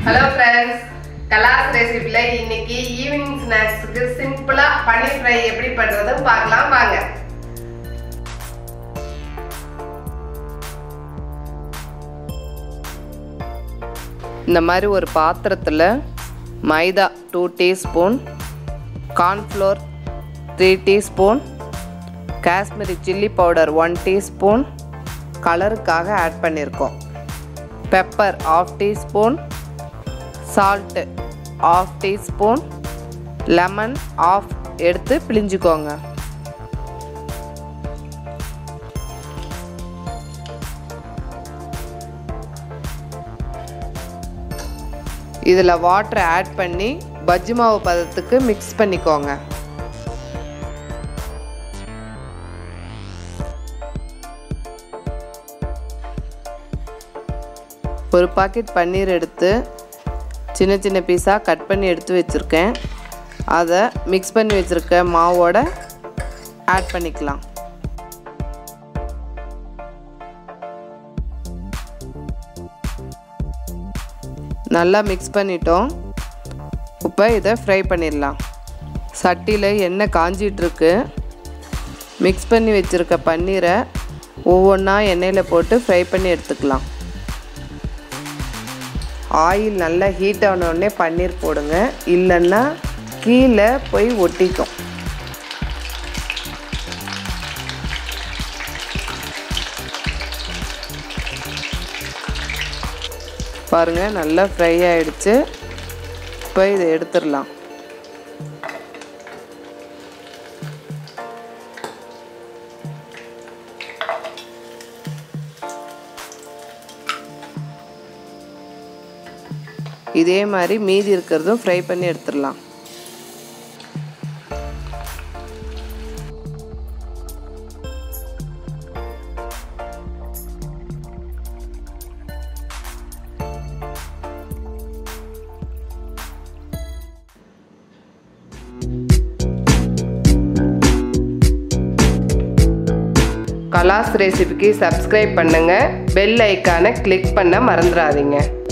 hello friends கலாஸ் ரெசிபியில் இன்னைக்கு evening ஸ்நாக்ஸுக்கு சிம்பிளாக பன்னீர் ஃப்ரை எப்படி பண்ணுறது பார்க்கலாம் வாங்க இந்த மாதிரி ஒரு பாத்திரத்தில் maida two teaspoon cornflour three teaspoon Kashmiri chilli powder one teaspoon கலருக்காக ஆட் பண்ணியிருக்கோம் pepper half teaspoon salt half teaspoon lemon half எடுத்து பிழிஞ்சுக்கோங்க இதில் வாட்டர் ஆட் பண்ணி பஜ்ஜி மாவு பதத்துக்கு மிக்ஸ் பண்ணிக்கோங்க ஒரு பாக்கெட் பன்னீர் எடுத்து சின்ன சின்ன பீஸாக கட் பண்ணி எடுத்து வச்சுருக்கேன் அதை மிக்ஸ் பண்ணி வச்சுருக்க மாவோட ஆட் பண்ணிக்கலாம் நல்லா மிக்ஸ் பண்ணிட்டோம் இப்போ இதை ஃப்ரை பண்ணிடலாம் சட்டியில் எண்ணெய் காஞ்சிட்ருக்கு மிக்ஸ் பண்ணி வச்சுருக்க பன்னீரை ஒவ்வொன்றா எண்ணெயில் போட்டு ஃப்ரை பண்ணி எடுத்துக்கலாம் ஆயில் நல்லா ஹீட் ஆனோடனே பன்னீர் போடுங்க இல்லைன்னா கீழே போய் ஒட்டிக்கும் பாருங்கள் நல்லா ஃப்ரை ஆகிடுச்சு இப்போ இதை எடுத்துடலாம் இதே மாதிரி மீதி இருக்கிறதும் ஃப்ரை பண்ணி எடுத்துடலாம் கலாஸ் ரெசிபிக்கு சப்ஸ்கிரைப் பண்ணுங்கள் பெல் ஐக்கானை கிளிக் பண்ண மறந்துடாதீங்க